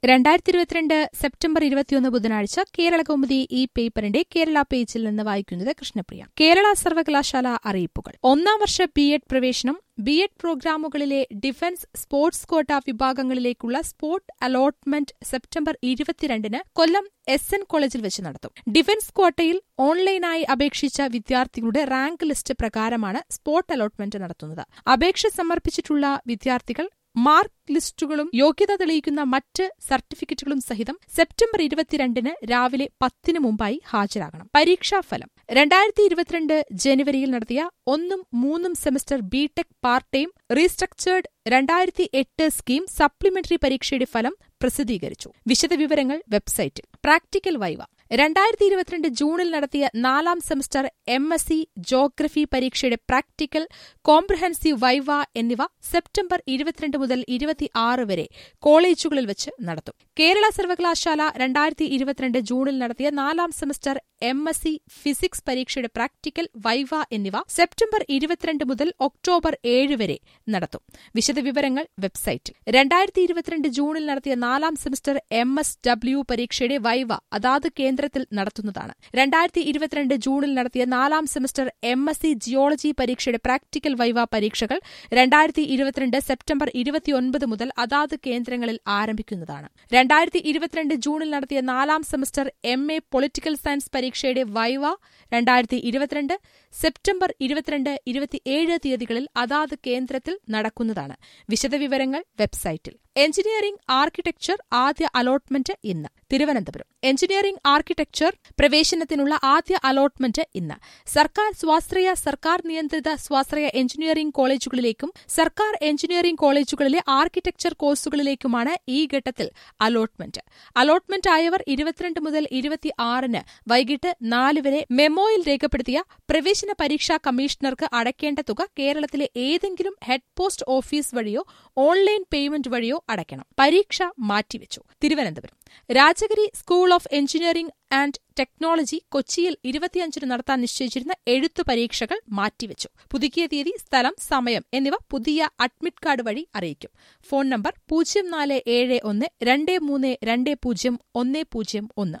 രണ്ടായിരത്തി ഇരുപത്തിരണ്ട് സെപ്റ്റംബർ ഇരുപത്തിയൊന്ന് ബുധനാഴ്ച കേരള കൗമുദി ഈ പേപ്പറിന്റെ കേരള പേജിൽ നിന്ന് വായിക്കുന്നത് കൃഷ്ണപ്രിയ കേരള സർവകലാശാല അറിയിപ്പുകൾ ഒന്നാം വർഷ ബി എഡ് പ്രവേശനം ബി എഡ് പ്രോഗ്രാമുകളിലെ ഡിഫൻസ് സ്പോർട്സ് കോട്ട വിഭാഗങ്ങളിലേക്കുള്ള സ്പോർട്ട് അലോട്ട്മെന്റ് സെപ്റ്റംബർ ഇരുപത്തിരണ്ടിന് കൊല്ലം എസ് എൻ കോളേജിൽ വെച്ച് നടത്തും ഡിഫൻസ് ക്വാട്ടയിൽ ഓൺലൈനായി അപേക്ഷിച്ച വിദ്യാർത്ഥികളുടെ റാങ്ക് ലിസ്റ്റ് പ്രകാരമാണ് സ്പോട്ട് അലോട്ട്മെന്റ് നടത്തുന്നത് അപേക്ഷ സമർപ്പിച്ചിട്ടുള്ള വിദ്യാർത്ഥികൾ മാർക്ക് ലിസ്റ്റുകളും യോഗ്യത തെളിയിക്കുന്ന മറ്റ് സർട്ടിഫിക്കറ്റുകളും സഹിതം സെപ്റ്റംബർ ഇരുപത്തിരണ്ടിന് രാവിലെ പത്തിന് മുമ്പായി ഹാജരാകണം പരീക്ഷാഫലം രണ്ടായിരത്തി ഇരുപത്തിരണ്ട് ജനുവരിയിൽ നടത്തിയ ഒന്നും മൂന്നും semester B Tech part time restructured രണ്ടായിരത്തി എട്ട് സ്കീം സപ്ലിമെന്ററി പരീക്ഷയുടെ ഫലം പ്രസിദ്ധീകരിച്ചു വിശദവിവരങ്ങൾ വെബ്സൈറ്റിൽ പ്രാക്ടിക്കൽ വൈവ രണ്ടായിരത്തി ഇരുപത്തിരണ്ട് ജൂണിൽ നടത്തിയ നാലാം semester M S C geography പരീക്ഷയുടെ പ്രാക്ടിക്കൽ കോംപ്രഹെൻസീവ് വൈവ എന്നിവ സെപ്റ്റംബർ ഇരുപത്തിരണ്ട് മുതൽ ഇരുപത്തിയാറ് വരെ കോളേജുകളിൽ വെച്ച് നടത്തും കേരള സർവകലാശാല രണ്ടായിരത്തി ഇരുപത്തിരണ്ട് ജൂണിൽ നടത്തിയ നാലാം semester M S C physics പരീക്ഷയുടെ പ്രാക്ടിക്കൽ വൈവ എന്നിവ സെപ്റ്റംബർ ഇരുപത്തിരണ്ട് മുതൽ ഒക്ടോബർ ഏഴ് വരെ നടത്തും വിശദവിവരങ്ങൾ വെബ്സൈറ്റിൽ രണ്ടായിരത്തി ഇരുപത്തിരണ്ട് ജൂണിൽ നടത്തിയ നാലാം സെമസ്റ്റർ എം എസ് ഡബ്ല്യു പരീക്ഷയുടെ വൈവ അതാത് കേന്ദ്രത്തിൽ നടത്തുന്നതാണ് രണ്ടായിരത്തി ഇരുപത്തിരണ്ട് ജൂണിൽ നടത്തിയ നാലാം semester M S C geology പരീക്ഷയുടെ പ്രാക്ടിക്കൽ വൈവ പരീക്ഷകൾ രണ്ടായിരത്തി ഇരുപത്തിരണ്ട് സെപ്റ്റംബർ ഇരുപത്തിയൊൻപത് മുതൽ അതാത് കേന്ദ്രങ്ങളിൽ ആരംഭിക്കുന്നതാണ് രണ്ടായിരത്തി ഇരുപത്തിരണ്ട് ജൂണിൽ നടത്തിയ നാലാം semester M A political science പരീക്ഷയുടെ വൈവ രണ്ടായിരത്തി ഇരുപത്തിരണ്ട് സെപ്റ്റംബർ ഇരുപത്തിരണ്ട് ഇരുപത്തിയേഴ് തീയതികളിൽ അതാത് കേന്ദ്രത്തിൽ നടക്കുന്നതാണ് വിശദവിവരങ്ങൾ വെബ്സൈറ്റിൽ എഞ്ചിനീയറിംഗ് ആർക്കിടെക്ചർ ആദ്യ അലോട്ട്മെന്റ് ഇന്ന് തിരുവനന്തപുരം എഞ്ചിനീയറിംഗ് ആർക്കിടെക്ചർ പ്രവേശനത്തിനുള്ള ആദ്യ അലോട്ട്മെന്റ് ഇന്ന് സർക്കാർ സ്വാശ്രയ സർക്കാർ നിയന്ത്രിത സ്വാശ്രയ എഞ്ചിനീയറിംഗ് കോളേജുകളിലേക്കും സർക്കാർ എഞ്ചിനീയറിംഗ് കോളേജുകളിലെ ആർക്കിടെക്ചർ കോഴ്സുകളിലേക്കുമാണ് ഈ ഘട്ടത്തിൽ അലോട്ട്മെന്റ് അലോട്ട്മെന്റ് ആയവർ ഇരുപത്തിരണ്ട് മുതൽ ഇരുപത്തിയാറിന് വൈകിട്ട് നാല് വരെ മെമ്മോയിൽ രേഖപ്പെടുത്തിയ പ്രവേശന പരീക്ഷാ കമ്മീഷണർക്ക് അടയ്ക്കേണ്ട തുക കേരളത്തിലെ ഏതെങ്കിലും ഹെഡ് പോസ്റ്റ് ഓഫീസ് വഴിയോ ഓൺലൈൻ പേയ്മെന്റ് വഴിയോ അടയ്ക്കണം പരീക്ഷ മാറ്റിവെച്ചു Thiruvananthapuram Rajagiri school of engineering and technology കൊച്ചിയിൽ ഇരുപത്തിയഞ്ചിന് നടത്താൻ നിശ്ചയിച്ചിരുന്ന എഴുത്തു പരീക്ഷകൾ മാറ്റിവെച്ചു പുതുക്കിയ തീയതി സ്ഥലം സമയം എന്നിവ പുതിയ അഡ്മിറ്റ് കാർഡ് വഴി അറിയിക്കും ഫോൺ നമ്പർ പൂജ്യം നാല് ഏഴ് ഒന്ന് രണ്ട് മൂന്ന് രണ്ട് പൂജ്യം ഒന്ന് പൂജ്യം ഒന്ന്